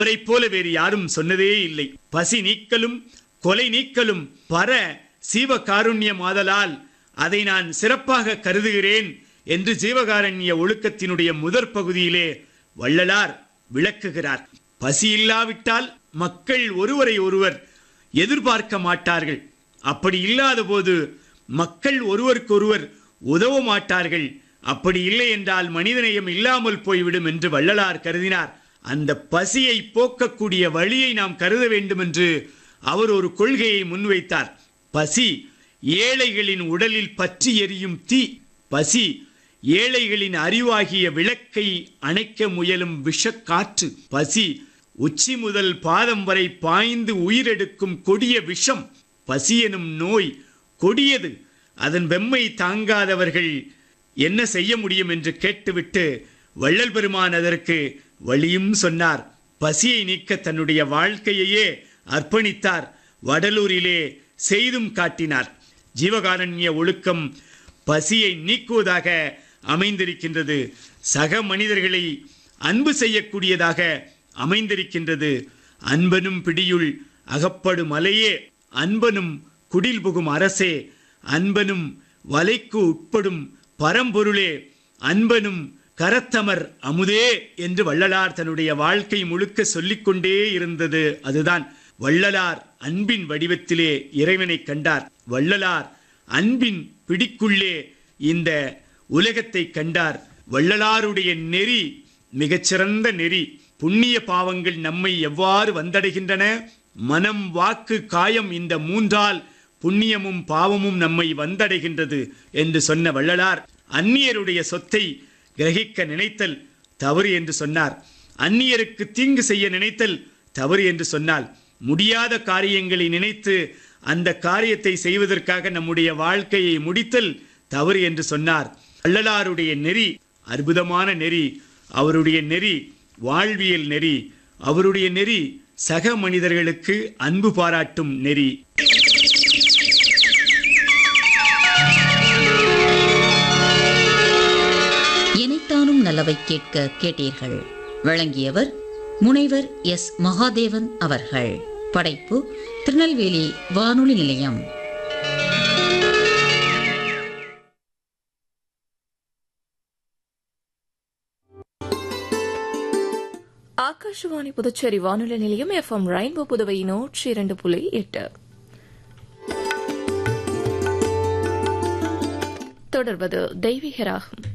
அவரைப் போல வேறு யாரும் சொன்னதே இல்லை பசி நீக்கலும் கொலை நீக்கலும் பர சீவ காருண்யமாதலால் அதை நான் சிறப்பாக கருதுகிறேன் என்று ஜீவகாரண்ய ஒழுக்கத்தினுடைய முதற் பகுதியிலே வள்ளலார் விளக்குகிறார் பசி இல்லாவிட்டால் மக்கள் ஒருவரை ஒருவர் எதிர்பார்க்க மாட்டார்கள் அப்படி இல்லாத போது மக்கள் ஒருவருக்கொருவர் உதவ மாட்டார்கள் அப்படி இல்லை என்றால் மனிதநேயம் இல்லாமல் போய்விடும் என்று வள்ளலார் கருதினார் அந்த பசியை போக்கக்கூடிய வழியை நாம் கருத வேண்டும் என்று அவர் ஒரு கொள்கையை முன்வைத்தார் பசி ஏழைகளின் உடலில் பற்றி எரியும் தீ பசி ஏழைகளின் அறிவாகிய விளக்கை அணைக்க முயலும் விஷக்காற்று பசி உச்சி முதல் பாதம் வரை பாய்ந்து உயிரெடுக்கும் கொடிய விஷம் பசி எனும் நோய் கொடியது அதன் வெம்மை தாங்காதவர்கள் என்ன செய்ய முடியும் என்று கேட்டுவிட்டு வள்ளல் பெருமான் அதற்கு வழியும் சொன்னார் பசியை நீக்க தன்னுடைய வாழ்க்கையையே அர்ப்பணித்தார் வடலூரிலே செய்தும் காட்டினார் ஜீவகாரண்ய ஒழுக்கம் பசியை நீக்குவதாக அமைந்திருக்கின்றது சக மனிதர்களை அன்பு செய்யக்கூடியதாக அமைந்திருக்கின்றது அன்பனும் பிடியுள் அகப்படும் அலையே அன்பனும் குடில் புகும் அரசே அன்பனும் வலைக்கு உட்படும் பரம்பொருளே அன்பனும் கரத்தமர் அமுதே என்று வள்ளலார் தன்னுடைய வாழ்க்கை முழுக்க சொல்லிக்கொண்டே இருந்தது அதுதான் வள்ளலார் அன்பின் வடிவத்திலே இறைவனை கண்டார் வள்ளலார் அன்பின் பிடிக்குள்ளே இந்த உலகத்தை கண்டார் வள்ளலாருடைய நெறி மிகச்சிறந்த நெறி புண்ணிய பாவங்கள் நம்மை எவ்வாறு வந்தடைகின்றன மனம் வாக்கு காயம் இந்த மூன்றால் புண்ணியமும் பாவமும் நம்மை வந்தடைகின்றது என்று சொன்ன வள்ளலார் அந்நியருடைய சொத்தை கிரகிக்க நினைத்தல் தவறு என்று சொன்னார் அந்நியருக்கு தீங்கு செய்ய நினைத்தல் தவறு என்று சொன்னால் முடியாத காரியங்களை நினைத்து அந்த காரியத்தை செய்வதற்காக நம்முடைய வாழ்க்கையை முடித்தல் தவறு என்று சொன்னார் வள்ளலாருடைய நெறி அற்புதமான நெறி அவருடைய நெறி வாழ்வியல் நெறி அவருடைய நெறி சக மனிதர்களுக்கு அன்பு பாராட்டும் நெறி இணைத்தானும் நல்லவை கேட்க கேட்டீர்கள் வழங்கியவர் முனைவர் எஸ் மகாதேவன் அவர்கள் படைப்பு திருநெல்வேலி வானொலி நிலையம் ஆகாஷவாணி புதுச்சேரி வானொலி நிலையம் எஃப்எம் ரெயின்போ புதுவை நூற்றி இரண்டு புள்ளி எட்டு தொடர்வது தெய்வீக ராகம்